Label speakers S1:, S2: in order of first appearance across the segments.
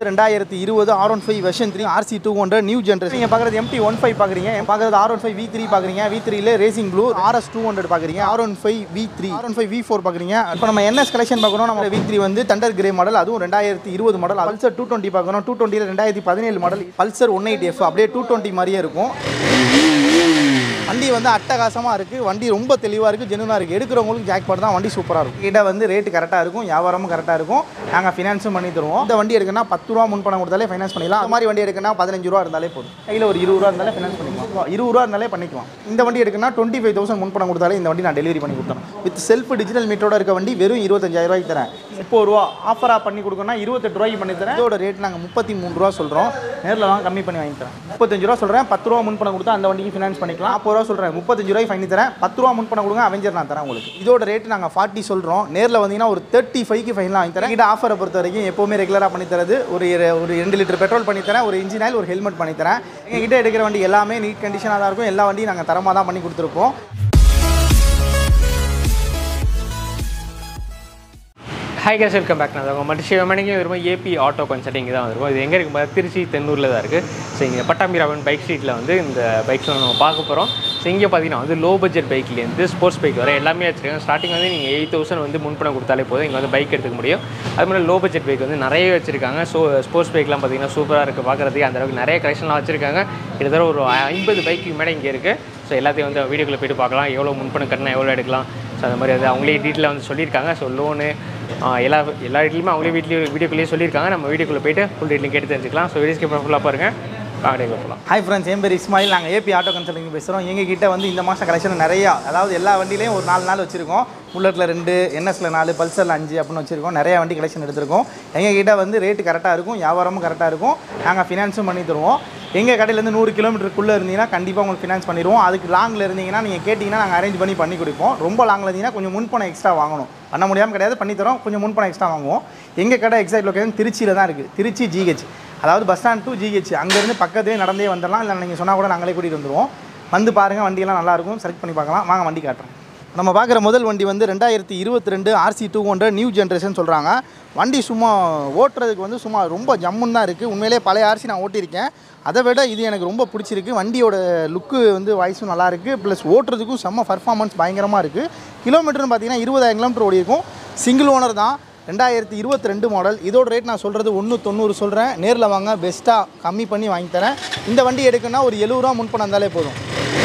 S1: ரெண்டாயிரத்தி இருபது R one five version three RC two hundred new generation நீங்கள் பார்க்குறது எம்டி ஒன் ஃபைவ் பார்க்குறீங்க பார்க்குறது R one five V three பார்க்குறீங்க வி த்ரீல racing blue RS two hundred பார்க்குறீங்க R one five V three R one five V four பார்க்குறீங்க இப்போ நம்ம என்எஸ் கலெக்ஷன் பார்க்கணும் நம்ம வி த்ரீ வந்து தண்டர் கிரே மாடல் அதுவும் ரெண்டாயிரத்தி இருபது மாடல் பல்சர் டூ டுவெண்ட்டி பார்க்கணும் டூ டுவெண்ட்டியில் ரெண்டாயிரத்தி பதினேழு model Pulsar one eight F அப்படியே டூ டுவெண்ட்டி மாதிரியே இருக்கும் வண்டி வந்து அட்டகாசமாக இருக்குது வண்டி ரொம்ப தெளிவாக இருக்குது ஜெனுனாக இருக்குது எடுக்கிறவங்களுக்கு ஜாக்பாட் தான் வண்டி சூப்பராக இருக்கும் கிட்ட வந்து ரேட்டு கரெக்டாக இருக்கும் வியாபாரமும் கரெக்டாக இருக்கும் நாங்கள் ஃபினான்ஸும் பண்ணி தருவோம் இந்த வண்டி எடுக்கணும்னா பத்து ரூபா முன் பணம் கொடுத்தாலே ஃபைனான்ஸ் பண்ணிடலாம் அந்த மாதிரி வண்டி எடுக்கணும்னா பதினஞ்சு ரூபா இருந்தாலே போதும் கையில் ஒரு இருபது ரூபா இருந்தாலே ஃபைனான்ஸ் பண்ணிக்கலாம் இருபது ரூபா இருந்தாலே பண்ணிக்கலாம் இந்த வண்டி எடுக்கணும்னா டுவெண்ட்டி ஃபைவ் தௌசண்ட் முன் பணம் கொடுத்தாலே இந்த வண்டி நான் டெலிவரி பண்ணி கொடுத்தேன் வித் செல்ஃப் டிஜிட்டல் மீட்டரோட இருக்க வண்டி வெறும் இருபத்தஞ்சாயிரம் ரூபாய்க்கு தரேன் முப்பது ரூபா ஆஃபராக பண்ணி கொடுக்கணும்னா இருபத்தெட்டு ரூபாய்க்கு பண்ணி தரேன் இதோட ரேட் நாங்கள் முப்பத்தி மூணு ரூபா சொல்கிறோம் நேரில் வாங்க கம்மி பண்ணி வாங்கி தரேன் முப்பத்தஞ்சு ரூபா சொல்கிறேன் பத்து ரூபா முன் பணம் கொடுத்தா அந்த வண்டிக்கு ஃபினான்ஸ் பண்ணிக்கலாம் நாற்பது ரூபா சொல்கிறேன் முப்பத்தஞ்சு ரூபாய் ஃபைன் தரேன் பத்து ரூபா முன் பணம் கொடுங்க அவெஞ்சர் நான் தரேன் உங்களுக்கு இதோட ரேட் நாங்கள் ஃபார்ட்டி சொல்கிறோம் நேரில் வந்தீங்கன்னா ஒரு தேர்ட்டி ஃபைவ்க்கு ஃபைன்லாம் வாங்கி தரேன் கிட்ட ஆஃபரை பொறுத்த வரைக்கும் எப்போவுமே ரெகுலராக பண்ணி தரது ஒரு இர- ஒரு ரெண்டு லிட்டர் பெட்ரோல் பண்ணி தரேன் ஒரு இன்ஜின் ஆயில் ஒரு ஹெல்மெட் பண்ணி தரேன் எங்ககிட்ட எடுக்கிற வண்டி எல்லாமே நீட் கண்டிஷனாக தான் இருக்கும் எல்லா வண்டியும் நாங்கள் தரமாக தான் பண்ணி கொடுத்துருப்போம்
S2: ஹாய் கேஸ் வெல்கம் பேக் நான் உங்கள் மட்டும் சிவமணிக்கு வரும்போது ஏபி ஆட்டோ கன்சல்டிங் தான் வந்திருக்கும் இது எங்கே இருக்கும் பாத்தா திருச்சி தென்னூரில் தான் இருக்குது ஸோ இங்கே பட்டாம்பிராவன் பைக் ஸ்ட்ரீட்டில் வந்து இந்த பைக்ஸ் நம்ம பார்க்க போகிறோம் ஸோ இங்கே பார்த்தீங்கன்னா வந்து லோ பட்ஜெட் பைக்லேருந்து ஸ்போர்ட்ஸ் பைக் வர எல்லாமே வச்சுருக்காங்க ஸ்டார்டிங் வந்து நீங்கள் எயிட் தௌசண்ட் வந்து முன்பணம் கொடுத்தாலே போதும் இங்கே வந்து பைக் எடுத்துக்க முடியும் அது மாதிரி லோ பட்ஜெட் பைக் வந்து நிறைய வச்சுருக்காங்க ஸோ ஸ்போர்ட்ஸ் பைக்லாம் பார்த்தீங்கன்னா சூப்பராக இருக்குது பார்க்குறதுக்கு அந்த அளவுக்கு நிறைய கலெக்ஷன்லாம் வச்சுருக்காங்க கிட்டத்தட்ட ஒரு ஐம்பது பைக்கு மேலே இங்கே இருக்குது ஸோ எல்லாத்தையும் வந்து வீடியோக்குள்ளே போயிட்டு பார்க்கலாம் எவ்வளோ முன்பணம் கட்டினா எவ்வளோ எடுக்கலாம் ஸோ அந்த மாதிரி வந்து அவங்களே டீட்டெயிலாக வந்து சொல்லியிருக்காங்க ஸோ லோனு எல்லா எல்லா வீட்லையுமே அவங்களே வீட்லேயும் வீடியோக்குள்ளேயே சொல்லியிருக்காங்க நம்ம வீடியோக்குள்ளே போயிட்டு ஃபுல் டீட்டெயில் கேட்டு தெரிஞ்சுக்கலாம் ஸோ வீடியோஸ்க்கு ஃபுல்லாக பாருங்கள் வாங்க போகலாம்
S1: ஹாய் ஃப்ரெண்ட்ஸ் என் பேர் இஸ்மாயில் நாங்கள் ஏபி ஆட்டோ கன்சல்டிங் பேசுகிறோம் எங்கள் கிட்ட வந்து இந்த மாதம் கலெக்ஷன் நிறையா அதாவது எல்லா வண்டியிலையும் ஒரு நாலு நாள் வச்சுருக்கோம் புல்லட்டில் ரெண்டு என்எஸ்ல நாலு பல்சரில் அஞ்சு அப்படின்னு வச்சுருக்கோம் நிறைய வண்டி கலெக்ஷன் எடுத்திருக்கோம் எங்கள் கிட்ட வந்து ரேட்டு கரெக்டாக இருக்கும் வியாபாரமும் கரெக்டாக இருக்கும் நாங்கள் ஃபினான்ஸும் பண்ணி தருவோம் எங்கள் கடையிலேருந்து நூறு கிலோமீட்டருக்குள்ளே இருந்தீங்கன்னா கண்டிப்பாக உங்களுக்கு ஃபினான்ஸ் பண்ணிடுவோம் அதுக்கு லாங்கில் இருந்தீங்கன்னா நீங்கள் கேட்டிங்கன்னா நாங்கள் அரேஞ்ச் பண்ணி பண்ணி கொடுப்போம் ரொம்ப லாங்கில் இருந்தீங்கன்னா கொஞ்சம் முன்பணம் எக்ஸ்ட்ரா வாங்கணும் பண்ண முடியாமல் கிடையாது பண்ணி தரோம் கொஞ்சம் முன்பணம் எக்ஸ்ட்ரா வாங்குவோம் எங்கள் கடை எக்ஸாக்ட் லொக்கேஷன் திருச்சியில் தான் இருக்குது திருச்சி ஜிஹெச் அதாவது பஸ் ஸ்டாண்ட் டு ஜிஹெச் அங்கேருந்து பக்கத்துலேயே நடந்தே வந்துடலாம் இல்லை நீங்கள் சொன்னால் கூட நாங்களே கூட்டிகிட்டு வந்துடுவோம் வந்து பாருங்கள் வண்டியெல்லாம் நல்லாயிருக்கும் செலக்ட் பண்ணி பார்க்கலாம் வாங்க வண்டி காட்டுறேன் நம்ம பார்க்குற முதல் வண்டி வந்து ரெண்டாயிரத்தி இருபத்தி ரெண்டு RC two hundred new generation சொல்கிறாங்க வண்டி சும்மா ஓட்டுறதுக்கு வந்து சும்மா ரொம்ப ஜம்முன்னு தான் இருக்குது உண்மையிலே பழைய ஆர்சி நான் ஓட்டியிருக்கேன் அதை விட இது எனக்கு ரொம்ப பிடிச்சிருக்கு வண்டியோட லுக்கு வந்து வாய்ஸும் நல்லா இருக்குது ப்ளஸ் ஓட்டுறதுக்கும் செம்ம பர்ஃபார்மன்ஸ் பயங்கரமாக இருக்குது கிலோமீட்டர்னு பார்த்தீங்கன்னா இருபதாயிரம் கிலோமீட்டர் ஓடி இருக்கும் சிங்கிள் ஓனர் தான் ரெண்டாயிரத்தி இருபத்தி ரெண்டு மாடல் இதோட ரேட் நான் சொல்கிறது ஒன்று தொண்ணூறு சொல்கிறேன் நேரில் வாங்க பெஸ்ட்டாக கம்மி பண்ணி வாங்கி தரேன் இந்த வண்டி எடுக்கணும்னா ஒரு எழுபது ரூபா முன்பணம் இருந்தாலே போதும்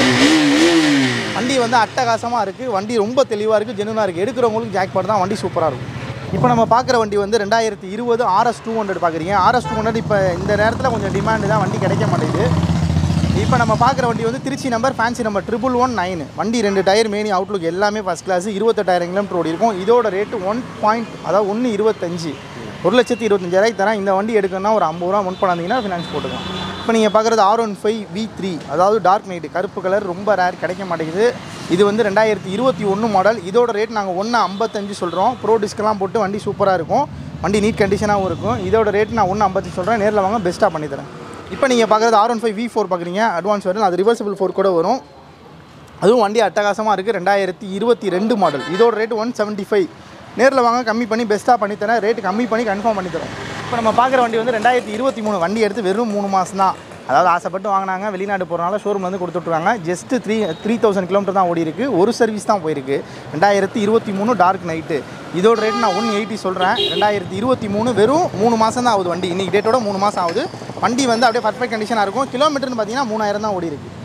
S1: வண்டி வந்து அட்டகாசமாக இருக்குது வண்டி ரொம்ப தெளிவாக இருக்குது ஜெனுனாக இருக்குது எடுக்கிறவங்களுக்கு ஜாக்பாட் தான் வண்டி சூப்பராக இருக்கும் இப்போ நம்ம பார்க்குற வண்டி வந்து ரெண்டாயிரத்தி இருபது ஆர்எஸ் டூ ஹண்ட்ரட் பார்க்குறீங்க ஆர்எஸ் டூ ஹண்ட்ரட் இப்போ இந்த நேரத்தில் கொஞ்சம் டிமாண்டு தான் வண்டி கிடைக்க மாட்டேங்குது இப்போ நம்ம பார்க்குற வண்டி வந்து Trichy number fancy number triple one nine வண்டி ரெண்டு டயர் மேனி அவுட்லுக் எல்லாமே ஃபஸ்ட் கிளாஸ் இருபத்தெட்டாயிரம் கிலோமீட்டர் ஓடி இருக்கும் இதோட ரேட்டு ஒன் பாயிண்ட் அதாவது ஒன்று இருபத்தஞ்சு ஒரு லட்சத்தி இருபத்தஞ்சாயிரம் தரேன் இந்த வண்டி எடுக்கணும்னா ஒரு ஐம்பது ரூபா முன் பண்ணாதீங்கன்னா ஃபினான்ஸ் போட்டுக்கலாம் இப்போ நீங்கள் பார்க்குறது R one five V three அதாவது டார்க் நைட்டு கருப்பு கலர் ரொம்ப ரேர் கிடைக்க மாட்டேங்குது இது வந்து ரெண்டாயிரத்தி இருபத்தி ஒன்று மாடல் இதோட ரேட் நாங்கள் ஒன்று ஐம்பத்தஞ்சு சொல்கிறோம் ப்ரோ டிஸ்கெல்லாம் போட்டு வண்டி சூப்பராக இருக்கும் வண்டி நீட் கண்டிஷனாகவும் இருக்கும் இதோட ரேட் நான் ஒன்று ஐம்பத்தி சொல்கிறேன் நேரில் வாங்க பெஸ்ட்டாக பண்ணித்தரேன் இப்போ நீங்கள் பார்க்குறது R one five V four பார்க்குறீங்க அட்வான்ஸ் வரும் அது ரிவர்சிபிள் ஃபோர் கூட வரும் அதுவும் வண்டி அட்டகாசமாக இருக்குது ரெண்டாயிரத்தி இருபத்தி ரெண்டு மாடல் இதோட ரேட் ஒன் செவன்ட்டி ஃபைவ் நேரில் வாங்க கம்மி பண்ணி பெஸ்ட்டாக பண்ணித்தரேன் ரேட்டு கம்மி பண்ணி கன்ஃபார்ம் பண்ணித்தரேன் இப்போ நம்ம பார்க்குற வண்டி வந்து ரெண்டாயிரத்தி இருபத்தி மூணு வண்டி எடுத்து வெறும் மூணு மாதம் தான் அதாவது ஆசைப்பட்டு வாங்கினாங்க வெளிநாடு போகிறனால ஷோரூம் வந்து கொடுத்துட்ருக்காங்க just three three thousand kilometre தான் ஓடி இருக்கு ஒரு சர்வீஸ் தான் போயிருக்கு ரெண்டாயிரத்தி இருபத்தி மூணு டார்க் நைட்டு இதோட ரேட் நான் ஒன் எயிட்டி சொல்கிறேன் ரெண்டாயிரத்தி இருபத்தி மூணு வெறும் மூணு மாதம் தான் ஆகுது வண்டி இன்னைக்கு டேட்டோட மூணு மாதம் ஆகுது வண்டி வந்து அப்படியே பர்ஃபெக்ட் கண்டிஷனாக இருக்கும் கிலோமீட்டர்னு பார்த்தீங்கன்னா மூணாயிரம் தான் ஓடி இருக்கு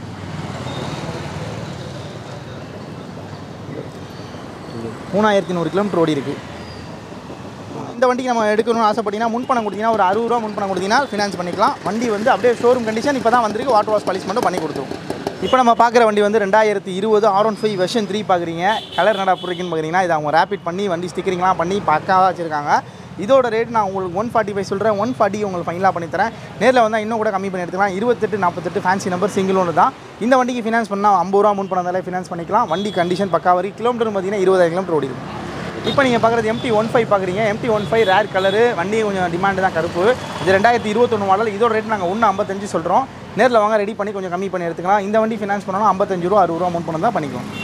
S1: மூணாயிரத்தி நூறு கிலோமீட்டர் ஓடி இருக்கு இந்த வண்டிக்கு நம்ம எடுக்கணும்னு ஆசைப்பட்டீங்கன்னா முன்பணம் கொடுத்தீங்கன்னா ஒரு அறுபது ரூபா முன்பணம் கொடுத்தீங்கன்னா ஃபினான்ஸ் பண்ணிக்கலாம் வண்டி வந்து அப்படியே ஷோரூம் கண்டிஷன் இப்போ தான் வந்திருக்கு வாட்டர் வாஷ் பாலிஷ் மட்டும் பண்ணி கொடுத்துரும் இப்போ நம்ம பார்க்குற வண்டி வந்து ரெண்டாயிரத்தி இருபது R one five version three பார்க்குறீங்க கலர் நடா புரிக்குன்னு பார்க்குறீங்கன்னா இதை அவங்க ரேபிட் பண்ணி வண்டி ஸ்டிக்கரிங்லாம் பண்ணி பக்காவாக வச்சுருக்காங்க இதோட ரேட் நான் உங்களுக்கு ஒன் ஃபார்ட்டி ஃபைவ் சொல்கிறேன் ஒன் ஃபார்ட்டி உங்களுக்கு ஃபைனலாக பண்ணி தரேன் நேரில் வந்தால் இன்னும் கூட கம்மி பண்ணி எடுத்துக்கலாம் இருபத்தெட்டு நாற்பத்தெட்டு ஃபேன்சி நம்பர் சிங்கிள் ஒன்று தான் இந்த வண்டிக்கு ஃபினான்ஸ் பண்ணால் ஐம்பது ரூபா முன் பண்ணதாலே ஃபினான்ஸ் பண்ணிக்கலாம் வண்டி கண்டிஷன் பக்கா வரைக்கும் கிலோமீட்டர் பார்த்தீங்கன்னா இருபதாயிரம் கிலோமீட்டர் ஓடி இருக்கும் இப்போ நீங்கள் பார்க்குறது எம்டி ஒன் ஃபைவ் பார்க்குறீங்க MT one five rare colour வண்டி கொஞ்சம் டிமாண்டு தான் கருப்பு இது ரெண்டாயிரத்தி இருபத்தொன்று மாடல் இதோட ரேட் நாங்கள் ஒன்று ஐம்பத்தஞ்சு சொல்கிறோம் நேரில் வாங்க ரெடி பண்ணி கொஞ்சம் கம்மி பண்ணி எடுத்துக்கலாம் இந்த வண்டி ஃபினான்ஸ் பண்ணணும் ஐம்பத்தஞ்சு ரூபா அறுபது ரூபா முன் பண்ண தான் பண்ணிக்கலாம்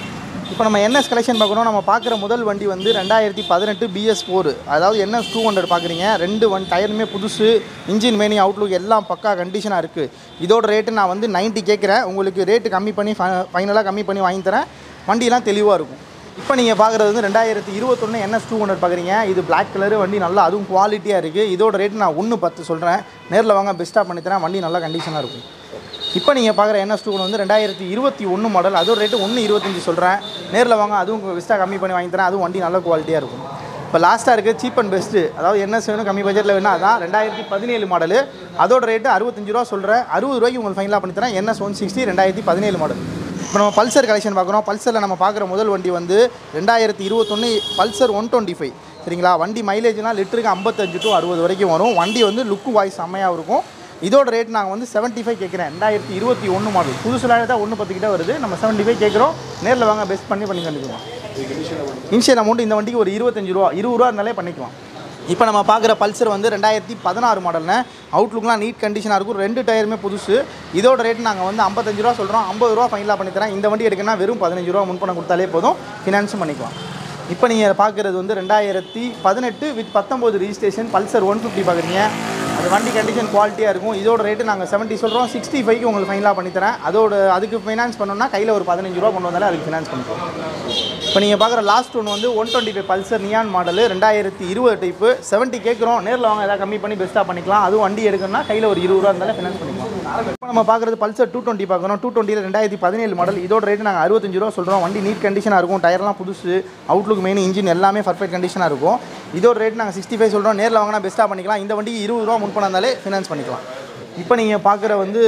S1: இப்போ நம்ம என்எஸ் கலெக்ஷன் பார்க்குறோம் நம்ம பார்க்குற முதல் வண்டி வந்து ரெண்டாயிரத்தி பதினெட்டு பிஎஸ் ஃபோர் அதாவது என்எஸ் டூ ஹண்ட்ரட் பார்க்குறீங்க ரெண்டு வண்டி டயருமே புதுசு இன்ஜின் மேனி அவுட்லுக் எல்லாம் பக்கா கண்டிஷனாக இருக்குது இதோட ரேட்டு நான் வந்து 90 கேட்குறேன் உங்களுக்கு ரேட்டு கம்மி பண்ணி ஃபைனலாக கம்மி பண்ணி வாங்கி தரேன் வண்டியெல்லாம் தெளிவாக இருக்கும் இப்போ நீங்கள் பார்க்குறது வந்து ரெண்டாயிரத்தி இருபத்தொன்று என்எஸ் டூ ஹண்ட்ரட் பார்க்குறீங்க இது பிளாக் கலரு வண்டி நல்லா அதுவும் குவாலிட்டியாக இருக்குது இதோட ரேட்டு நான் ஒன்று பத்து சொல்கிறேன் நேரில் வாங்க பெஸ்ட்டாக பண்ணித்தரேன் வண்டி நல்லா கண்டிஷனாக இருக்கும் இப்போ நீங்கள் பார்க்குற என்எஸ் டூ வந்து ரெண்டாயிரத்தி இருபத்தி ஒன்று மாடல் அதோட ரேட்டு ஒன்று இருபத்தஞ்சி சொல்கிறேன் நேரில் வாங்க அதுவும் பெஸ்ட்டாக கம்மி பண்ணி வாங்கி தரேன் அதுவும் வண்டி நல்ல குவாலிட்டியாக இருக்கும் இப்போ லாஸ்ட்டாக இருக்குது சீப் அண்ட் பெஸ்ட்டு அதாவது என்எஸ் வேணும் கம்மி பட்ஜெட்டில் வேணும் அதான் ரெண்டாயிரத்தி பதினேழு மாடல் அதோட ரேட்டு அறுபத்தஞ்சு ரூபா சொல்கிறேன் அறுபது ரூபாய்க்கு உங்களுக்கு ஃபைனலாக பண்ணி தரேன் என்எஸ் ஒன் சிக்ஸ்டி ரெண்டாயிரத்தி பதினேழு மாடல் இப்போ நம்ம பல்சர் கலெக்ஷன் பார்க்குறோம் பல்சரில் நம்ம பார்க்குற முதல் வண்டி வந்து ரெண்டாயிரத்தி இருபத்தொன்று பல்சர் ஒன் டுவெண்ட்டி ஃபைவ் சரிங்களா வண்டி மைலேஜ்னால் லிட்டருக்கு ஐம்பத்தஞ்சு டு அறுபது வரைக்கும் வரும் வண்டி வந்து லுக்கு வாய்ஸ் செம்மையாக இருக்கும் இதோட ரேட் நாங்கள் வந்து செவன்ட்டி ஃபைவ் கேட்குறேன் ரெண்டாயிரத்தி இருபத்தி ஒன்று மாடல் புதுசுலாக தான் ஒன்று பத்து கிட்ட வருது நம்ம செவன்ட்டி ஃபைவ் கேட்குறோம் நேரில் வாங்க பெஸ்ட் பண்ணி பண்ணி கண்டுக்குவோம் இனிஷியல் அமௌண்ட் இந்த வண்டிக்கு ஒரு இருபத்தஞ்சு ரூபா இருபது ரூபா இருந்தாலே பண்ணிக்கலாம் இப்போ நம்ம பார்க்குற பல்சர் வந்து ரெண்டாயிரத்தி பதினாறு மாடல்னு அவுட்லுக்லாம் நீட் கண்டிஷனாக இருக்கும் ரெண்டு டயருமே புதுசு இதோட ரேட் நாங்கள் வந்து ஐம்பத்தஞ்சு ரூபா சொல்கிறோம் ஐம்பது ரூபா ஃபைனலாக பண்ணி தரேன் இந்த வண்டி எடுக்கணும்னா வெறும் பதினஞ்சு ரூபா முன்பணம் கொடுத்தாலே போதும் ஃபினான்ஸும் பண்ணிக்கலாம் இப்போ நீங்கள் பார்க்குறது வந்து ரெண்டாயிரத்தி பதினெட்டு வித் பத்தொம்போது ரிஜிஸ்ட்ரேஷன் பல்சர் ஒன் ஃபிஃப்டி பார்க்குறீங்க அது வண்டி கண்டிஷன் குவாலிட்டியாக இருக்கும் இதோட ரேட்டு நாங்கள் செவன்ட்டி சொல்கிறோம் சிக்ஸ்டி ஃபைவ்க்கு உங்களுக்கு ஃபைனலாக பண்ணித்தரேன் அதோட அதுக்கு ஃபைனான்ஸ் பண்ணோம்னா கையில் ஒரு பதினஞ்சு ரூபா கொண்டு வந்தாலே அதுக்கு ஃபினான்ஸ் பண்ணிக்கலாம் இப்போ நீங்கள் பார்க்குற லாஸ்ட் ஒன் வந்து one twenty five Pulsar neon model ரெண்டாயிரத்தி இருபது டைப்பு செவன்ட்டி கேட்குறோம் நேரில் வாங்க ஏதாவது கம்மி பண்ணி பெஸ்ட்டாக பண்ணிக்கலாம் அதுவும் வண்டி எடுக்கணும்னா கையில் ஒரு இருபது ரூபா இருந்தாலே ஃபினான்ஸ் பண்ணிக்கலாம் இப்போ நம்ம பார்க்குறது பல்சர் டூ டுவெண்ட்டி பார்க்குறோம் டூ டுவெண்ட்டியில் ரெண்டாயிரத்தி பதினேழு மாடல் இதோட ரேட்டு நாங்கள் அறுபத்தஞ்சு ரூபா சொல்கிறோம் வண்டி நீட் கண்டிஷனாக இருக்கும் டயர்லாம் புதுசு அவுட்லுக் மெயின் இன்ஜின் எல்லாமே பர்ஃபெக்ட் கண்டிஷனாக இருக்கும் இதோட ரேட் நாங்கள் சிக்ஸ்டி ஃபைவ் சொல்கிறோம் நேரில் வாங்கினா பெஸ்ட்டாக பண்ணிக்கலாம் இந்த வண்டிக்கு இருபது ரூபா முன் பண்ணாலே ஃபினான்ஸ் பண்ணிக்கலாம் இப்போ நீங்கள் பார்க்குற வந்து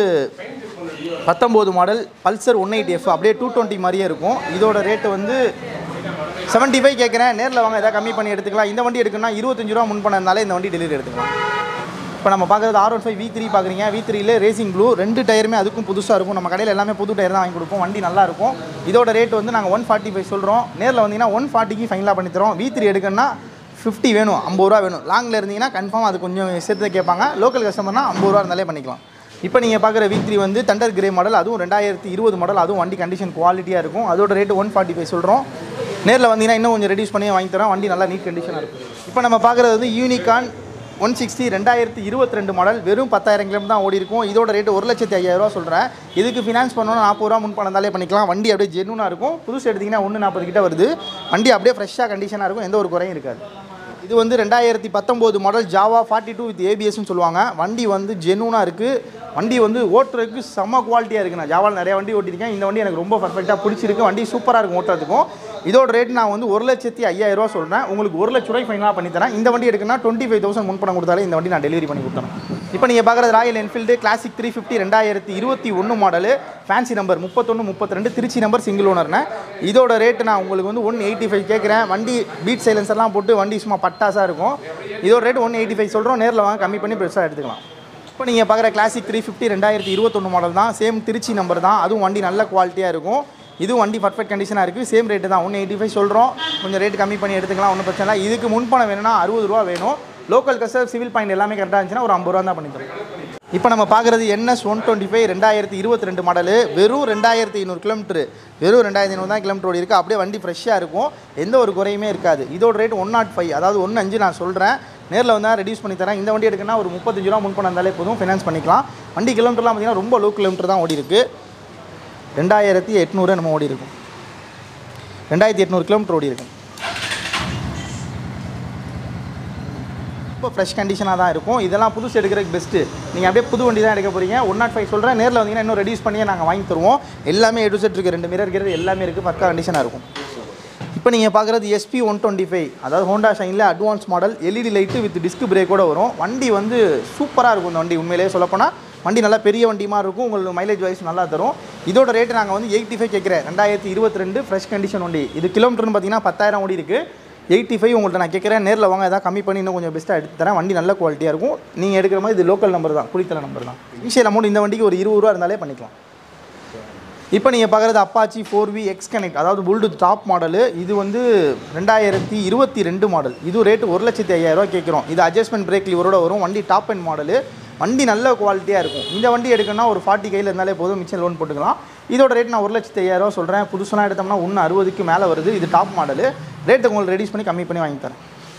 S1: பத்தொம்போது model Pulsar one eighty F அப்படியே டூ டுவெண்ட்டி மாதிரியே இருக்கும் இதோட ரேட்டு வந்து செவன்ட்டி ஃபைவ் கேட்குறேன் நேரில் வாங்க எதாவது கம்மி பண்ணி எடுத்துக்கலாம் இந்த வண்டி எடுக்கணும்னா இருபத்தஞ்சு ரூபா முன் பண்ணாலே இந்த வண்டி டெலிவரி எடுத்துக்கலாம் இப்போ நம்ம பார்க்குறது R one five V three பார்க்குறீங்க வி த்ரீல ரேசிங் ப்ளூ ரெண்டு டயருமே அதுக்கும் புதுசாக இருக்கும் நம்ம கடையில் எல்லாமே புது டயர் தான் வாங்கி கொடுப்போம் வண்டி நல்லா இருக்கும் இதோட ரேட் வந்து நாங்கள் ஒன் ஃபார்ட்டி ஃபைவ் சொல்கிறோம் நேரில் வந்தீங்கன்னா ஒன் ஃபார்ட்டிக்கு ஃபைனலாக பண்ணி தரோம் வி த்ரீ எடுக்கணும்னா ஃபிஃப்டி வேணும் ஐம்பது ரூபா வேணும் லாங்கில் இருந்தீங்கன்னா கன்ஃபார்ம் அது கொஞ்சம் சேர்த்து கேட்பாங்க லோக்கல் கஸ்டமர்னா ஐம்பது ரூபா இருந்தாலே பண்ணிக்கலாம் இப்போ நீங்கள் பார்க்குற வி த்ரீ வந்து தண்டர் கிரே மாடல் அதுவும் ரெண்டாயிரத்தி இருபது மாடல் அதுவும் வண்டி கண்டிஷன் குவாலிட்டியாக இருக்கும் அதோட ரேட்டு ஒன் ஃபார்ட்டி ஃபைவ் சொல்கிறோம் நேரில் வந்தீங்கன்னா இன்னும் கொஞ்சம் ரெடியூஸ் பண்ணி வாங்கி தரோம் வண்டி நல்லா நீட் கண்டிஷனாக இருக்கும் இப்போ நம்ம பார்க்குறது வந்து யூனிகான் ஒன் சிக்ஸ்டி ரெண்டாயிரத்தி இருபத்தி ரெண்டு மாடல் வெறும் பத்தாயிரம் கிலோமீட்டர் தான் ஓடி இருக்கும் இதோட ரேட்டு ஒரு லட்சத்தி ஐயாயிரரூவா சொல்கிறேன் இதுக்கு ஃபினான்ஸ் பண்ணணும் நாற்பது ரூபா முன் பணந்தாலே பண்ணிக்கலாம் வண்டி அப்படியே ஜென்னுனாக இருக்கும் புதுசு எடுத்திங்கன்னா ஒன்று நாற்பது கிட்ட வருது வண்டி அப்படியே ஃப்ரெஷ்ஷாக கண்டிஷனாக இருக்கும் எந்த ஒரு குறையும் இருக்காது இது வந்து ரெண்டாயிரத்தி பத்தொம்போது model Jawa forty two with ஏபிஎஸ்னு சொல்லுவாங்க வண்டி வந்து ஜெனூனாக இருக்குது வண்டி வந்து ஓட்டுறதுக்கு செம்ம குவாலிட்டியாக இருக்குது நான் ஜாவாவில் நிறைய வண்டி ஓட்டியிருக்கேன் இந்த வண்டி எனக்கு ரொம்ப பர்ஃபெக்டாக பிடிச்சிருக்கு வண்டி சூப்பராக இருக்கும் ஓட்டுறதுக்கும் இதோட ரேட் நான் வந்து ஒரு லட்சத்தி ஐயாயிரம் ரூபா சொல்கிறேன் உங்களுக்கு ஒரு லட்ச ரூபாய் ஃபைனலாக பண்ணி தரேன் இந்த வண்டி எடுக்கணும்னா டுவெண்ட்டி ஃபைவ் தௌசண்ட் முன்பணம் கொடுத்தாலே இந்த வண்டி நான் டெலிவரி பண்ணி கொடுத்தேன் இப்போ நீங்கள் பார்க்குறது Royal Enfield Classic three fifty ரெண்டாயிரத்தி இருபத்தி ஒன்று மாடலு ஃபேன்சி நம்பர் முப்பத்தொன்று முப்பத்தி ரெண்டு திருச்சி நம்பர் சிங்கிள் ஓனர்னே இதோட ரேட்டு நான் உங்களுக்கு வந்து ஒன் எயிட்டி ஃபைவ் கேட்குறேன் வண்டி பீட் சைலன்சர்லாம் போட்டு வண்டி சும்மா பட்டாசாக இருக்கும் இதோட ரேட் ஒன் எயிட்டி ஃபைவ் சொல்கிறோம் நேரில் வாங்க கம்மி பண்ணி பெருசாக எடுத்துக்கலாம் இப்போ நீங்கள் பார்க்குற கிளாசிக் த்ரீ ஃபிஃப்டி ரெண்டாயிரத்தி இருபத்தொன்று மாடல் தான் சேம் திருச்சி நம்பர் தான் அதுவும் வண்டி நல்ல குவாலிட்டியாக இருக்கும் இதுவும் வண்டி பர்ஃபெக்ட் கண்டிஷனாக இருக்குது சேம் ரேட்டு தான் ஒன் எயிட்டி ஃபைவ் சொல்கிறோம் கொஞ்சம் ரேட் கம்மி பண்ணி எடுத்துக்கலாம் ஒன்றும் பிரச்சனை இல்லை இதுக்கு முன்பணம் வேணும்னா அறுபது ரூபா வேணும் லோக்கல் கஸ்டர் சிவில் பாயிண்ட் எல்லாமே கரெக்டாக இருந்துச்சுன்னா ஒரு ஐம்பது ரூபா தான் பண்ணி தரோம் இப்போ நம்ம பார்க்குறது என்எஸ் ஒன் டுவெண்ட்டி ஃபைவ் ரெண்டாயிரத்தி இருபத்தி ரெண்டு மாடலு வெறும் ரெண்டாயிரத்தி ஐநூறு கிலோமீட்டர் வெறும் ரெண்டாயிரத்தி ஐநூறு தான் கிலோமீட்டர் ஓடி இருக்குது அப்படியே வண்டி ஃப்ரெஷ்ஷாக இருக்கும் எந்த ஒரு குறையுமே இருக்காது இதோட ரேட் ஒன் நாட் ஃபைவ் அதாவது ஒன்று அஞ்சு நான் சொல்கிறேன் நேரில் வந்தால் ரெடியூஸ் பண்ணி தரேன் இந்த வண்டி எடுக்கணும்னா ஒரு முப்பத்தஞ்சு ரூபா முன் பண்ண இருந்தாலே போதும் ஃபினான்ஸ் பண்ணிக்கலாம் வண்டி கிலோமீட்டர்லாம் பார்த்தீங்கன்னா ரொம்ப லோ கிலோமீட்டர் தான் ஓடி இருக்குது ரெண்டாயிரத்தி எட்நூறு நம்ம ஓடி இருக்கும் ரெண்டாயிரத்தி எட்நூறு கிலோமீட்டர் ஓடி இருக்கும் ரொம்ப ஃப்ரெஷ் கண்டிஷனாக தான் இருக்கும் இதெல்லாம் புதுசு எடுக்கிறதுக்கு பெஸ்ட்டு நீங்கள் அப்படியே புது வண்டி தான் எடுக்க போகிறீங்க ஒன் நாட் ஃபைவ் சொல்கிறேன் நேரில் வந்தீங்கன்னா இன்னும் ரெடியூஸ் பண்ணியே நாங்கள் வாங்கி தருவோம் எல்லாமே எடு செட் இருக்குது ரெண்டு மிரர் இருக்கிறது எல்லாமே இருக்குது பக்கா கண்டிஷனாக இருக்கும் இப்போ நீங்கள் பார்க்குறது எஸ்பி ஒன் டுவெண்ட்டி ஃபைவ் அதாவது ஹோண்டா ஷைனில் advance model LED light with disc பிரேக்கோட வரும் வண்டி வந்து சூப்பராக இருக்கும் இந்த வண்டி உண்மையிலேயே சொல்லப்போனால் வண்டி நல்லா பெரிய வண்டி மாதிரி இருக்கும் உங்களுக்கு மைலேஜ் வைஸ் நல்லா தரும் இதோட ரேட்டு நாங்கள் வந்து எயிட்டி ஃபைவ் கேட்குறேன் ரெண்டாயிரத்தி இருபத்தி ரெண்டு ஃப்ரெஷ் கண்டிஷன் வண்டி இது கிலோமீட்டர்னு பார்த்தீங்கன்னா பத்தாயிரம் ஓடி இருக்குது எயிட்டி ஃபைவ் உங்கள்கிட்ட நான் கேட்குறேன் நேரில் வாங்க ஏதாவது கம்மி பண்ணி இன்னும் கொஞ்சம் பெஸ்ட்டாக எடுத்து தரேன் வண்டி நல்ல குவாலிட்டியாக இருக்கும் நீங்கள் எடுக்கிற மாதிரி இது லோக்கல் நம்பர் தான் குடித்தல நம்பர் தான் இனிஷியல் அமௌண்ட் இந்த வண்டிக்கு ஒரு இருபது ரூபா இருந்தாலே பண்ணிக்கலாம் இப்போ நீங்கள் பார்க்குறது Apache four V X connect அதாவது புல்டு டாப் மாடலு இது வந்து ரெண்டாயிரத்தி இருபத்தி ரெண்டு மாடல் இது ரேட்டு ஒரு லட்சத்தி ஐயாயிரரூவா கேட்குறோம் இது அட்ஜஸ்ட்மெண்ட் பிரேக் லிவரோட வரும் வண்டி டாப் அண்ட் மாடலு வண்டி நல்ல குவாலிட்டியாக இருக்கும் இந்த வண்டி எடுக்கணும்னா ஒரு ஃபார்ட்டி கையில் இருந்தாலே போதும் மிச்சம் லோன் போட்டுக்கலாம் இதோட ரேட் நான் ஒரு லட்சத்தி ஐயாயிரம் சொல்கிறேன் புதுசுலாம் எடுத்தோம்னா ஒன்று அறுபதுக்கு மேலே வருது இது டாப் மாடலு ரேட்டு உங்களுக்கு ரெடியூஸ் பண்ணி கம்மி பண்ணி வாங்கி தரேன்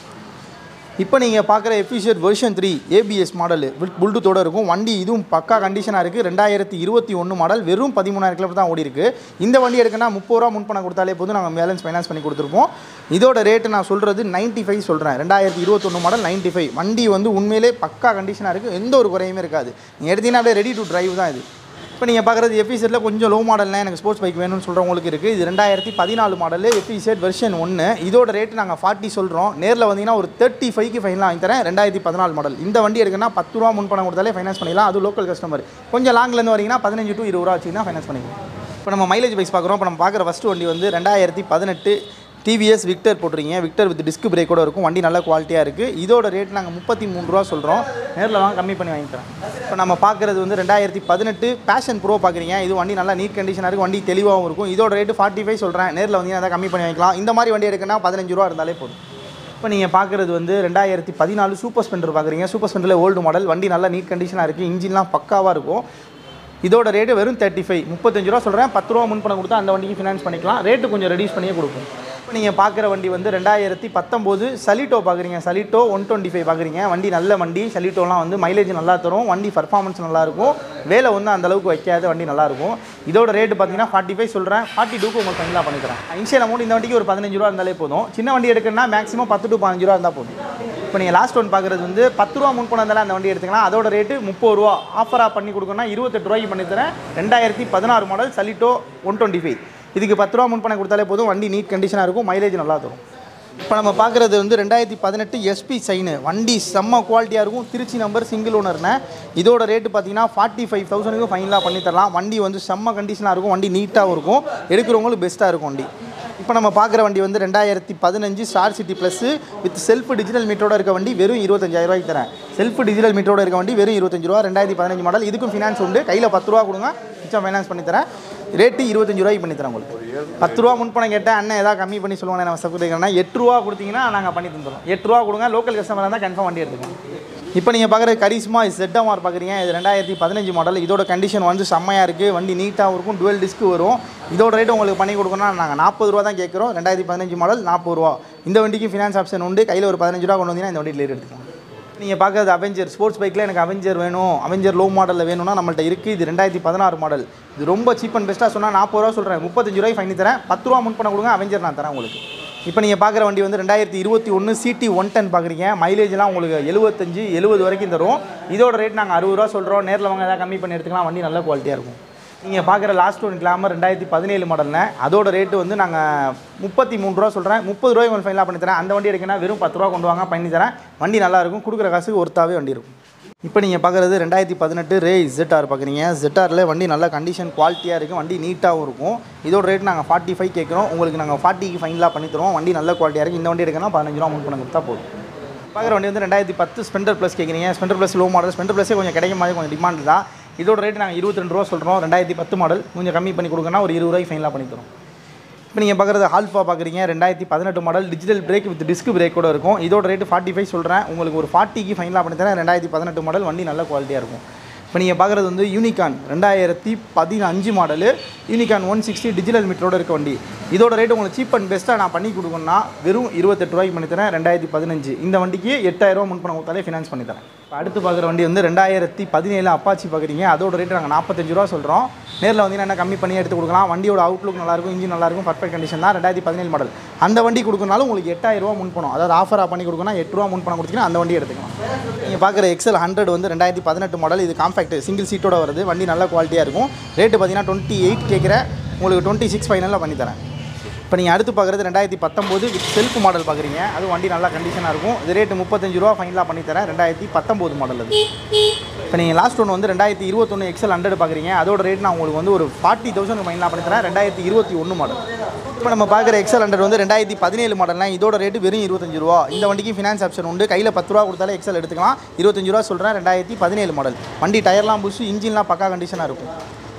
S1: இப்போ நீங்கள் பார்க்குற efficient version three ABS model with புல்டூத்தோட இருக்கும் வண்டி இதுவும் பக்கா கண்டிஷனாக இருக்குது ரெண்டாயிரத்தி இருபத்தி ஒன்று மாடல் வெறும் பதிமூணாயிரம் கிலோமீட்டர் தான் ஓடி இருக்கு இந்த வண்டி எடுக்கனா முப்பது ரூபா முன் பணம் கொடுத்தாலே போதும் நாங்கள் பேலன்ஸ் ஃபைனான்ஸ் பண்ணி கொடுத்துருப்போம் இதோட ரேட்டு நான் சொல்கிறது 95 ஃபைவ் சொல்கிறேன் ரெண்டாயிரத்தி இருபத்தொன்று மாடல் 95 ஃபைவ் வண்டி வந்து உண்மையிலே பக்கா கண்டிஷனாக இருக்குது எந்த ஒரு குறையுமே இருக்காது நீங்கள் எடுத்தீங்கன்னா அப்படியே ரெடி டு டிரைவ் தான் இது இப்போ நீங்கள் பார்க்குறது எஃபிசெட்டில் கொஞ்சம் லோ மாடல்னா எனக்கு ஸ்போர்ட்ஸ் பைக் வேணும்னு சொல்கிறவங்களுக்கு இருக்குது இது ரெண்டாயிரத்தி பதினாலு மாடல் எஃபிசெட் வெர்ஷன் ஒன்று இதோட ரேட்டு நாங்கள் ஃபார்ட்டி சொல்கிறோம் நேரில் வந்தீங்கன்னா ஒரு தேர்ட்டி ஃபைவ்க்கு ஃபைனலாக வாங்கி தரேன் ரெண்டாயிரத்தி பதினாலு மாடல் இந்த வண்டி எடுக்குன்னா பத்து ரூபா முன் பணம் கொடுத்தாலே ஃபைனான்ஸ் பண்ணிடலாம் அது லோக்கல் கஸ்டமர் கொஞ்சம் லாங்லேருந்து வரீங்கன்னா பதினஞ்சு டு இருபது ரூபா வச்சுன்னா ஃபைனான்ஸ் பண்ணிக்கலாம் இப்போ நம்ம மைலேஜ் பைக்ஸ் பார்க்குறோம் இப்போ நம்ம பார்க்குற ஃபஸ்ட்டு வண்டி வந்து ரெண்டாயிரத்தி பதினெட்டு டிவிஎஸ் விக்டர் போட்டிருக்கீங்க விக்டர் வித் டிஸ்க் பிரேக்கோட இருக்கும் வண்டி நல்ல குவாலிட்டியாக இருக்குது இதோட ரேட் நாங்கள் முப்பத்தி மூணு ரூபா சொல்கிறோம் நேரில் வாங்க கம்மி பண்ணி வாங்கிக்கிறேன் இப்போ நம்ம பார்க்குறது வந்து ரெண்டாயிரத்தி பதினெட்டு பேஷன் ப்ரோ பார்க்குறீங்க இது வண்டி நல்லா நீட் கண்டிஷனாக இருக்குது வண்டி தெளிவாகவும் இருக்கும் இதோட ரேட்டு ஃபார்ட்டி ஃபைவ் சொல்கிறேன் நேரில் வந்தீங்கன்னா அதை கம்மி பண்ணி வாங்கிக்கலாம் இந்த மாதிரி வண்டி எடுக்கணும்னா பதினஞ்சு ரூபா இருந்தாலே போதும் இப்போ நீங்கள் பார்க்குறது வந்து ரெண்டாயிரத்தி பதினாலு சூப்பர் ஸ்பெண்டர் பார்க்குறீங்க சூப்பர் ஸ்பெண்டரில் ஓல்டு மாடல் வண்டி நல்லா நீட் கண்டிஷனாக இருக்குது இன்ஜின்லாம் பக்காவாக இருக்கும் இதோட ரேட்டு வெறும் தேர்ட்டி ஃபைவ் முப்பத்தஞ்சு ரூபா சொல்கிறேன் பத்து ரூபா முன் பணம் கொடுத்தா அந்த வண்டிக்கு ஃபினான்ஸ் பண்ணிக்கலாம் ரேட்டு கொஞ்சம் ரெடியூஸ் பண்ணியே கொடுக்கும் இப்போ நீங்கள் பார்க்குற வண்டி வந்து ரெண்டாயிரத்தி பத்தொம்போது சலிட்டோ பார்க்குறீங்க சலிட்டோ ஒன் டுவெண்ட்டி ஃபைவ் பார்க்குறீங்க வண்டி நல்ல வண்டி சலிட்டோலாம் வந்து மைலேஜ் நல்லா தரும் வண்டி பர்ஃபார்மன்ஸ் நல்லாயிருக்கும் வேலை வந்து அந்த அளவுக்கு வைக்காத வண்டி நல்லாயிருக்கும் இதோட ரேட்டு பார்த்தீங்கன்னா ஃபார்ட்டி ஃபைவ் சொல்கிறேன் ஃபார்ட்டி டூக்கு உங்களுக்கு ஃபைனலாக பண்ணிக்கிறேன் இன்ஷியல் அமௌண்ட் இந்த வண்டிக்கு ஒரு பதினஞ்சு ரூபா இருந்தாலே போதும் சின்ன வண்டி எடுக்கணும்னா மேக்ஸிமம் பத்து டு பதினஞ்சு ரூபா இருந்தால் போதும் இப்போ நீங்கள் லாஸ்ட் ஒன் பார்க்குறது வந்து பத்து ரூபா முன் பணம் இருந்தாலும் அந்த வண்டி எடுத்துக்கலாம் அதோட ரேட்டு முப்பது ரூபா ஆஃபராக பண்ணி கொடுக்கணும்னா இருபத்தெட்டு ரூபாய்க்கு பண்ணி தரேன் ரெண்டாயிரத்தி பதினாறு model Saluto one twenty five இதுக்கு பத்து ரூபா முன் பணம் கொடுத்தாலே போதும் வண்டி நீட் கண்டிஷனாக இருக்கும் மைலேஜ் நல்லா தரும் இப்போ நம்ம பார்க்குறது வந்து ரெண்டாயிரத்தி பதினெட்டு எஸ்பி சைனு வண்டி செம்ம குவாலிட்டியாக இருக்கும் திருச்சி நம்பர் சிங்கிள் ஓனர்னு இதோட ரேட்டு பார்த்தீங்கன்னா ஃபார்ட்டி ஃபைவ் தௌசண்ட்க்கு ஃபைனலாக பண்ணி தரலாம் வண்டி வந்து செம்ம கண்டிஷனாக இருக்கும் வண்டி நீட்டாகவும் இருக்கும் எடுக்கிறவங்களுக்கு பெஸ்ட்டாக இருக்கும் வண்டி இப்போ நம்ம பார்க்குற வண்டி வந்து ரெண்டாயிரத்தி பதினஞ்சு Star City plus with self digital மீட்டரோட இருக்க வண்டி வெறும் இருபத்தஞ்சாயிரம் ரூபாய்க்கு தரேன் செல்ஃப் டிஜிட்டல் மீட்டரோட இருக்க வண்டி வெறும் இருபத்தஞ்சு ரூபா ரெண்டாயிரத்தி பதினஞ்சு மாடல் இதுக்கும் ஃபினான்ஸ் உண்டு கையில் பத்து ரூபா கொடுங்க மிச்சம் ஃபைனான்ஸ் பண்ணி தரேன் ரேட்டு இருபத்தஞ்சு ரூபாய்க்கு பண்ணி தரேன் உங்களுக்கு பத்து ரூபா முன்பணம் கேட்டால் அண்ணன் ஏதாவது கம்மி பண்ணி சொல்லுவாங்க நம்ம சப்ஸ்கிரைபர்னா எட்டு ரூபா கொடுத்தீங்கன்னா நாங்கள் பண்ணி தந்துடுறோம் எட்டு ரூபா கொடுங்க லோக்கல் கஸ்டமராக இருந்தால் கன்ஃபார்ம் வண்டி எடுத்துக்கலாம் இப்போ நீங்கள் பார்க்குற கரிஸ்மா ZMR பார்க்குறீங்க இது ரெண்டாயிரத்தி பதினஞ்சு மாடல் இதோட கண்டிஷன் வந்து செம்மையாக இருக்குது வண்டி நீட்டாகவும் இருக்கும் டுவெல் டிஸ்க் வரும் இதோட ரேட் உங்களுக்கு பண்ணி கொடுக்கணும்னா நாங்கள் நாற்பது ரூபா தான் கேட்குறோம் ரெண்டாயிரத்தி பதினஞ்சு மாடல் நாற்பது ரூபா இந்த வண்டிக்கு ஃபினான்ஸ் ஆப்ஷன் உண்டு கையில் ஒரு பதினஞ்சு ரூபா கொண்டு வந்தீங்கன்னா இந்த வண்டி லேட் எடுத்துக்கலாம் நீங்கள் பார்க்குறது அவெஞ்சர் ஸ்போர்ட்ஸ் பைக்கில் எனக்கு அவெஞ்சர் வேணும் அவெஞ்சர் லோ மாடலில் வேணும்னா நம்மள்ட்ட இருக்குது இது ரெண்டாயிரத்தி பதினாறு மாடல் இது ரொம்ப சீப் அண்ட் பெஸ்ட்டாக சொன்னால் நாற்பது ரூபா சொல்கிறேன் முப்பத்தஞ்சு ரூபாய் ஃபைனி தரேன் பத்து ரூபா முன் பண்ண கொடுங்க அவெஞ்சர் நான் தரேன் உங்களுக்கு இப்போ நீங்கள் பார்க்குற வண்டி வந்து ரெண்டாயிரத்தி இருபத்தி ஒன்று சிடி ஒன் டென் பார்க்குறீங்க மைலேஜ்லாம் உங்களுக்கு எழுபத்தஞ்சு எழுபது வரைக்கும் தரும் இதோட ரேட் நாங்கள் அறுபது ரூபா சொல்கிறோம் நேரில் வாங்க ஏதாவது கம்மி பண்ணி எடுத்துக்கலாம் வண்டி நல்ல குவாலிட்டியாக இருக்கும் நீங்கள் பார்க்குற லாஸ்ட் ஒன் கிளாமர் ரெண்டாயிரத்தி பதினேழு மாடல்னு அதோட ரேட்டு வந்து நாங்கள் முப்பத்தி மூணு ரூபா சொல்கிறேன் முப்பது ரூபாய் உங்களுக்கு ஃபைனலாக பண்ணி தரேன் அந்த வண்டி எடுக்கனா வெறும் பத்து ரூபா கொண்டு வாங்க பண்ணி தரேன் வண்டி நல்லா இருக்கும் கொடுக்குற காசுக்கு ஒருத்தாவே வண்டி இருக்கும் இப்போ நீங்கள் பார்க்குறது ரெண்டாயிரத்தி பதினெட்டு ரே ZR பார்க்குறீங்க ZRல வண்டி நல்ல கண்டிஷன் குவாலிட்டியாக இருக்குது வண்டி நீட்டாகவும் இருக்கும் இதோட ரேட் நாங்கள் ஃபார்ட்டி ஃபைவ் கேட்குறோம் உங்களுக்கு நாங்கள் ஃபார்ட்டிக்கு ஃபைனலாக பண்ணி தருவோம் வண்டி நல்ல குவாலிட்டியாக இருக்குது இந்த வண்டி எடுக்கணும் பதினஞ்சு ரூபா முன் பண்ண கொடுத்தா போதும் பார்க்குற வண்டி வந்து ரெண்டாயிரத்தி பத்து ஸ்பெண்டர் ப்ளஸ் கேட்குறீங்க Splendor plus low model Splendor ப்ளஸே கொஞ்சம் கிடைக்கும் மாதிரி கொஞ்சம் டிமாண்ட் தான் இதோட ரேட் நாங்கள் இருபத்தி ரெண்டு ரூபா சொல்கிறோம் ரெண்டாயிரத்தி பத்து மாடல் கொஞ்சம் கம்மி பண்ணி கொடுக்கணும்னா ஒரு இருபது ரூபாய்க்கு ஃபைனலாக பண்ணி தரோம் இப்போ நீங்கள் பார்க்குறது ஆல்ஃபா பார்க்குறீங்க ரெண்டாயிரத்தி பதினெட்டு model digital brake with disc brake கூட இருக்கும் இதோட ரேட்டு ஃபார்ட்டி ஃபைவ் சொல்கிறேன் உங்களுக்கு ஒரு ஃபார்ட்டிக்கு ஃபைனலாக பண்ணி தரேன் ரெண்டாயிரத்தி பதினெட்டு மாடல் வண்டி நல்ல குவாலிட்டியாக இருக்கும் இப்போ நீங்கள் பார்க்குறது வந்து யூனிகான் ரெண்டாயிரத்தி பதினஞ்சு model Unicorn one sixty digital மீட்டரோட இருக்க வண்டி இதோட ரேட் உங்களுக்கு சீப் அண்ட் பெஸ்ட்டாக நான் பண்ணி கொடுக்கணும்னா வெறும் இருபத்தெட்டு ரூபாய்க்கு பண்ணி தரேன் ரெண்டாயிரத்தி பதினஞ்சு இந்த வண்டிக்கு எட்டாயிரம் முன் பணம் கொடுத்தாலே ஃபினான்ஸ் பண்ணி தரேன் இப்போ அடுத்து பார்க்குற வண்டி வந்து ரெண்டாயிரத்தி பதினேழு அப்பாச்சி பார்க்குறீங்க அதோட ரேட் நாங்கள் நாற்பத்தஞ்சு ரூபா சொல்கிறோம் நேரில் வந்தீங்கன்னா என்ன கம்மி பண்ணி எடுத்து கொடுக்கலாம் வண்டியோட அவுட்லுக் நல்லாயிருக்கும் இன்ஜின் நல்லாயிருக்கும் பர்ஃபெக்ட் கண்டிஷன் தான் ரெண்டாயிரத்தி பதினேழு மாடல் அந்த வண்டி கொடுக்கறனாலும் உங்களுக்கு எட்டாயிரம் ரூபா முன் பணம் அதாவது ஆஃபராக பண்ணி கொடுக்கணும் எட்டு ரூபா முன் பணம் கொடுத்தீங்கன்னா அந்த வண்டி எடுத்துக்கலாம் நீங்கள் பார்க்குற எக்ஸல் ஹண்ட்ரட் வந்து ரெண்டாயிரத்தி பதினெட்டு மாடல் இது காம்பேக்ட் சிங்கிள் சீட்டோட வருது வண்டி நல்ல குவாலிட்டியாக இருக்கும் ரேட்டு பார்த்தீங்கன்னா டுவெண்ட்டி எயிட் கேட்குற உங்களுக்கு டுவெண்ட்டி சிக்ஸ் ஃபைனலில் பண்ணி தரேன் இப்போ நீங்கள் அடுத்து பார்க்குறது ரெண்டாயிரத்தி பத்தொம்போது வித் செல்ஃப் மாடல் பார்க்குறீங்க அது வண்டி நல்லா கண்டிஷனாக இருக்கும் இது ரேட்டு முப்பத்தஞ்சு ரூபா ஃபைனலாக பண்ணி தரேன் ரெண்டாயிரத்தி பத்தொம்போது மாடல் அது இப்போ நீங்கள் லாஸ்ட் ஒன்று வந்து ரெண்டாயிரத்தி இருபத்தொன்று எக்ஸல் ஹண்ட்ரட் பார்க்குறீங்க அதோட ரேட் நான் உங்களுக்கு வந்து ஒரு ஃபார்ட்டி தௌசண்ட் ஃபைனலாக பண்ணி தரேன் ரெண்டாயிரத்தி இருபத்தி ஒன்று மாடல் இப்போ நம்ம பார்க்குற எக்ஸல் ஹண்ட்ரட் வந்து ரெண்டாயிரத்தி பதினேழு மாடல்னா இதோட ரேட்டு வெறும் இருபத்தஞ்சு ரூபா இந்த வண்டிக்கு ஃபினான்ஸ் ஆப்ஷன் உண்டு கையில் பத்து ரூபா கொடுத்தாலே எக்ஸல் எடுத்துக்கலாம் இருபத்தஞ்சு ரூபா சொல்கிறேன் ரெண்டாயிரத்தி பதினேழு மாடல் வண்டி டயர்லாம் புஷ் இன்ஜின்லாம் பக்கா கண்டிஷனாக இருக்கும்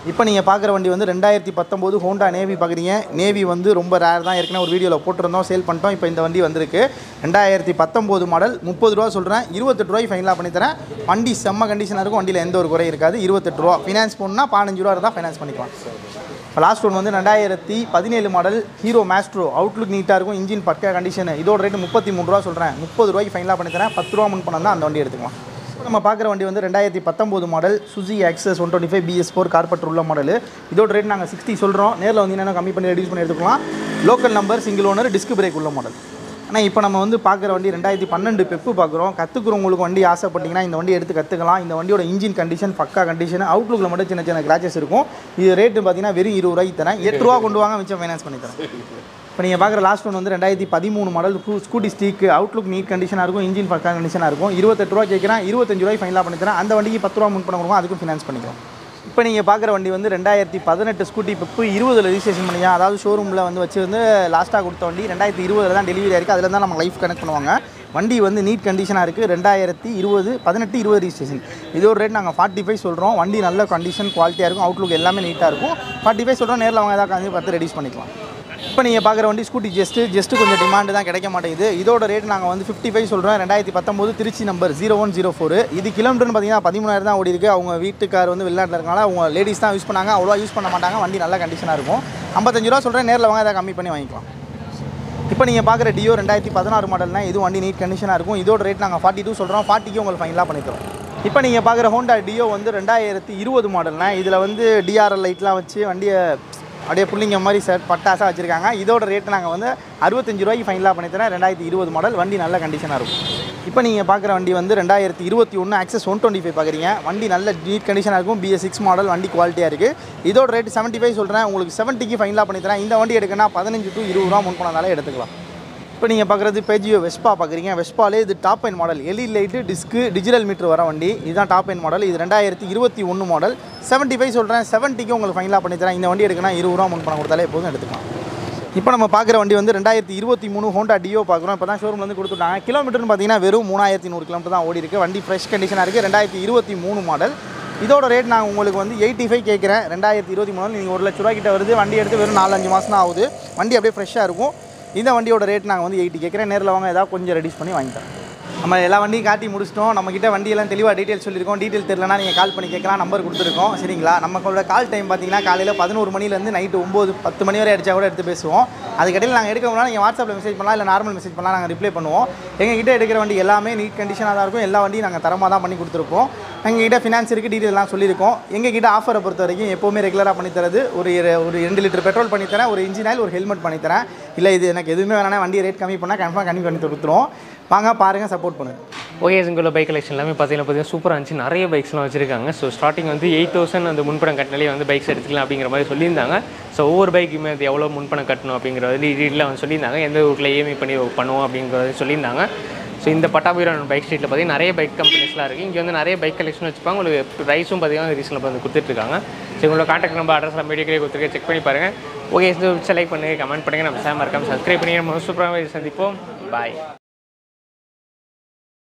S1: இப்போ நீங்கள் பார்க்குற வண்டி வந்து ரெண்டாயிரத்தி பத்தொம்போது ஹோண்டா நேவி பார்க்குறீங்க நேவி வந்து ரொம்ப ரேர் தான் ஏற்கனவே ஒரு வீடியோவில் போட்டிருந்தோம் சேல் பண்ணிட்டோம் இப்போ இந்த வண்டி வந்திருக்கு ரெண்டாயிரத்தி பத்தொம்போது மாடல் முப்பது ரூபா சொல்கிறேன் இருபத்தெட்டு ரூபாய் ஃபைனலாக பண்ணித்தரேன் வண்டி செம்ம கண்டிஷனாக இருக்கும் வண்டியில் எந்த ஒரு குறை இருக்காது இருபத்தெட்டு ரூபா ஃபினான்ஸ் போகணுன்னா பதினஞ்சு ரூபா இருந்தால் ஃபைனான்ஸ் பண்ணிக்கலாம் இப்போ லாஸ்ட் ஒன் வந்து ரெண்டாயிரத்தி பதினேழு மாடல் ஹீரோ மேஸ்ட்ரோ அவுட்லுக் நீட்டாக இருக்கும் இன்ஜின் பக்கா கண்டிஷன் இதோட ரேட்டு முப்பத்தி மூணு ரூபா சொல்கிறேன் முப்பது ரூபாய்க்கு ஃபைனலாக பண்ணித்தரேன் பத்து ரூபா முன் பண்ணால் தான் அந்த வண்டி எடுத்துக்கலாம் இப்போ நம்ம பார்க்குற வண்டி வந்து ரெண்டாயிரத்தி பத்தொம்போது மாடல் சுசி Access one twenty five BS four carburettor உள்ள மாடல் இதோட ரேட் நாங்கள் சிக்ஸ்டி சொல்கிறோம் நேரில் வந்து என்னென்ன கம்மி பண்ணி ரெடியூஸ் பண்ணி எடுத்துக்கலாம் local number single owner disc brake உள்ள மாடல் ஆனால் இப்போ நம்ம வந்து பார்க்குற வண்டி ரெண்டாயிரத்தி பன்னெண்டு பெப்பு பார்க்குறோம் கற்றுக்குறவங்களுக்கு வண்டி ஆசைப்பட்டீங்கன்னா இந்த வண்டி எடுத்து கற்றுக்கலாம் இந்த வண்டியோட இன்ஜின் கண்டிஷன் பக்கா கண்டிஷன் அவுட்லுக்கில் மட்டும் சின்ன சின்ன கிராச்சஸ் இருக்கும் இது ரேட்டு பார்த்தீங்கன்னா வெறும் இருபது ரூபாய்க்கு தரேன் எட்டு ரூபா கொண்டு வாங்க மிச்சம் ஃபைனான்ஸ் பண்ணி தரேன் இப்போ நீங்கள் பார்க்குற லாஸ்ட் ஒன் வந்து ரெண்டாயிரத்தி பதிமூணு மாடல் ஸ்கூட்டி ஸ்டீக்கு அவுட்லுக் நீட் கண்டிஷனாக இருக்கும் இன்ஜின் பக்கா கண்டிஷனாக இருக்கும் இருபத்தெட்டு ரூபா கேட்குறேன் இருபத்தஞ்சு ரூபாய் ஃபைனலாக பண்ணி தரேன் அந்த வண்டிக்கு பத்து ரூபா முன் பண்ண கொடுக்கும் அதுக்கும் ஃபினான்ஸ் பண்ணிக்கலாம் இப்போ நீங்கள் பார்க்குற வண்டி வந்து ரெண்டாயிரத்தி பதினெட்டு ஸ்கூட்டி இப்போ இருபதில் ரெஜிஸ்ட்ரேஷன் பண்ணியா அதாவது ஷோரூமில் வந்து வச்சு வந்து லாஸ்ட்டாக கொடுத்த வண்டி ரெண்டாயிரத்தி இருபதில் தான் டெலிவரி ஆயிருக்கு அதில் தான் நம்ம லைஃப் கனெக்ட் பண்ணுவாங்க வண்டி வந்து நீட் கண்டிஷனாக இருக்குது ரெண்டாயிரத்தி இருபது பதினெட்டு இருபது ரெஜிஸ்ட்ரேஷன் இது ஒரு ரேட் நாங்கள் ஃபார்ட்டி ஃபைவ் சொல்கிறோம் வண்டி நல்ல கண்டிஷன் குவாலிட்டியாக இருக்கும் அவுட்லுக் எல்லாமே நீட்டாக இருக்கும் ஃபார்ட்டி ஃபைவ் சொல்கிறோம் நேரில் வாங்க ஏதாவது பார்த்து ரெடியூஸ் பண்ணிக்கலாம் இப்போ நீங்கள் பார்க்குற வண்டி ஸ்கூட்டி ஜெஸ்ட்டு ஜெஸ்ட்டு கொஞ்சம் டிமாண்டு தான் கிடைக்க மாட்டேங்குது இதோட ரேட் நாங்கள் வந்து ஃபிஃப்டி ஃபைவ் சொல்கிறோம் ரெண்டாயிரத்தி பத்தொம்போது Trichy number zero one zero four இது கிலோமீட்டர்னு பார்த்தீங்கன்னா பதிமூணாயிரம் தான் ஓடி இருக்கு அவங்க வீட்டுக்கார் வந்து வெளிநாட்டில் இருக்கனால அவங்க லேடிஸ் தான் யூஸ் பண்ணாங்க அவ்வளோவா யூஸ் பண்ண மாட்டாங்க வண்டி நல்ல கண்டிஷனாக இருக்கும் ஐம்பத்தஞ்சு ரூபா சொல்கிறேன் நேரில் வாங்க அதை கம்மி பண்ணி வாங்கிக்கலாம் இப்போ நீங்கள் பார்க்குற டியோ ரெண்டாயிரத்தி பதினாறு மாடல்னா இது வண்டி நீட் கண்டிஷனாக இருக்கும் இதோட ரேட் நாங்கள் ஃபார்ட்டி டூ சொல்கிறோம் ஃபார்ட்டிக்கு உங்களுக்கு ஃபைனலாக பண்ணித்தரோம் இப்போ நீங்கள் பார்க்குற ஹோண்டா டியோ வந்து ரெண்டாயிரத்தி இருபது மாடல்னா இதில் வந்து டிஆர்எல் லைட்லாம் வச்சு வண்டியை அப்படியே புள்ளிங்க மாதிரி செட் பட்டாசாக வச்சுருக்காங்க இதோட ரேட்டு நாங்கள் வந்து அறுபத்தஞ்சு ரூபாய்க்கு ஃபைனலாக பண்ணித்தரேன் ரெண்டாயிரத்தி இருபது மாடல் வண்டி நல்ல கண்டிஷனாக இருக்கும் இப்போ நீங்கள் பார்க்குற வண்டி வந்து ரெண்டாயிரத்தி இருபத்தி ஒன்று ஆக்சஸ் ஒன் டுவெண்ட்டி ஃபைவ் பார்க்குறீங்க வண்டி நல்ல நீட் கண்டிஷனாக இருக்கும் பிஎஸ் சிக்ஸ் மாடல் வண்டி குவாலிட்டியாக இருக்குது இதோட ரேட் செவன்ட்டி ஃபைவ் சொல்கிறேன் உங்களுக்கு செவன்ட்டிக்கு ஃபைனலாக பண்ணித்தரேன் இந்த வண்டி எடுக்கணும்னா பதினஞ்சு டு இருபது ரூபா முன் பண்ணாலே எடுத்துக்கலாம் இப்போ நீங்கள் பார்க்குறது பேஜியோ வெஸ்பா பார்க்குறீங்க வெஸ்பாலே இது top end model LE light disc digital meter வர வண்டி இதுதான் டாப் எண்ட் மாடல் இது ரெண்டாயிரத்தி இருபத்தி ஒன்று மாடல் செவன்ட்டி ஃபைவ் சொல்கிறேன் செவன்ட்டிக்கு உங்களுக்கு ஃபைனலாக பண்ணி தரேன் இந்த வண்டி எடுக்கணும் இருபது ரூபா முன் பணம் கொடுத்தாலே எப்போதும் எடுத்துக்கலாம் இப்போ நம்ம பார்க்குற வண்டி வந்து ரெண்டாயிரத்தி இருபத்தி மூணு ஹோண்டா டியோ பார்க்குறோம் இப்போ தான் ஷோரூம் வந்து கொடுத்துட்டாங்க கிலோமீட்டர்னு பார்த்தீங்கன்னா வெறும் மூணாயிரத்தி நூறு கிலோமீட்டர் தான் ஓடி இருக்கு வண்டி ஃப்ரெஷ் கண்டிஷனாக இருக்குது ரெண்டாயிரத்தி இருபத்தி மூணு மாடல் இதோட ரேட் நான் உங்களுக்கு வந்து எயிட்டி ஃபைவ் கேட்குறேன் ரெண்டாயிரத்தி இருபத்தி மூணு நீங்கள் ஒரு லட்ச ரூபா கிட்ட வருது வண்டி எடுத்து வெறும் நாலஞ்சு மாதம் தான் ஆகுது வண்டி அப்படியே ஃப்ரெஷ்ஷாக இருக்கும் இந்த வண்டியோட ரேட் நாங்கள் வந்து எயிட்டி கேட்குறேன் நேரில் வாங்க ஏதாவது கொஞ்சம் ரெடியூஸ் பண்ணி வாங்கித்தரேன் நம்ம எல்லா வண்டியும் காட்டி முடிச்சிட்டோம் நம்மக்கிட்ட வண்டியெல்லாம் தெளிவாக டீட்டெயில் சொல்லியிருக்கோம் டீட்டெயில் தெரியலனா நீங்கள் கால் பண்ணி கேட்கலாம் நம்பர் கொடுத்துருக்கோம் சரிங்களா நமக்கோட கால் டைம் பார்த்தீங்கன்னா காலையில் பதினோரு மணிலேருந்து நைட்டு ஒம்பது பத்து மணி வரை அடிச்சா கூட எடுத்து பேசுவோம் அதுக்கடையில் நாங்கள் எடுக்க முடியாது நீங்கள் வாட்ஸ்அப்பில் மெசேஜ் பண்ணலாம் இல்லை நார்மல் மெசேஜ் பண்ணலாம் நாங்கள் ரிப்ளை பண்ணுவோம் எங்ககிட்ட எடுக்கிற வண்டி எல்லாமே நீட் கண்டிஷனாக தான் இருக்கும் எல்லா வண்டியும் நாங்கள் தரமாக தான் பண்ணி கொடுத்துருப்போம் எங்ககிட்ட ஃபினான்ஸ் இருக்குது டீட்டெயிலாம் சொல்லியிருக்கோம் எங்ககிட்ட ஆஃபரை பொறுத்த வரைக்கும் எப்போவுமே ரெகுலராக பண்ணி தரது ஒரு இரு- ஒரு ரெண்டு லிட்டர் பெட்ரோல் பண்ணி தரேன் ஒரு இன்ஜின் ஆயில் ஒரு ஹெல்மெட் பண்ணி தரேன் இல்லை இது எனக்கு எதுவுமே வேணாம் வண்டி ரேட் கம்மி பண்ணால் கன்ஃபார்ம் கம்மி பண்ணி கொடுத்துருவோம் வாங்க பாருங்கள் சப்போர்ட் பண்ணுங்கள்
S2: ஓகே உங்களோட பைக் கலெக்ஷன் எல்லாமே பார்த்தீங்கன்னா பார்த்தீங்கன்னா சூப்பராக இருந்துச்சு நிறைய பைக்ஸ்லாம் வச்சிருக்காங்க ஸோ ஸ்டார்டிங் வந்து எயிட் தௌசண்ட் அந்த முன்பணம் கட்டினாலே வந்து பைக்ஸ் எடுத்துக்கலாம் அப்படிங்கிற மாதிரி சொல்லியிருந்தாங்க ஸோ ஒவ்வொரு பைக்குமே அது எவ்வளோ முன்பணம் கட்டணும் அப்படிங்கிறது டீட்டெயிலாக வந்து சொல்லியிருந்தாங்க எந்த ஊரில் ஏமி பண்ணி பண்ணுவோம் அப்படிங்கிறத சொல்லியிருந்தாங்க ஸோ இந்த பட்டாபுரம் பைக் ஸ்ட்ரீட்டில் பார்த்தீங்கன்னா நிறைய பைக் கம்பெனிஸ்லாம் இருக்குது இங்கே வந்து நிறைய பைக் கலெக்ஷன் வச்சுப்பாங்க உங்களுக்கு ப்ரைஸும் பார்த்தீங்கன்னா ரீசனில் வந்து கொடுத்துட்ருக்காங்க ஸோ உங்களோட கான்டாக்ட் நம்பர் அட்ரஸ் நம்ம வீடியோக்கிலே கொடுத்துருக்கேன் செக் பண்ணி பாருங்கள் ஓகே லைக் பண்ணுங்கள் கமெண்ட் பண்ணுங்கள் நம்ம சேம் மறக்காம சப்ஸ்கிரைப் பண்ணி நம்ம சூப்பராக சந்திப்போம் பாய்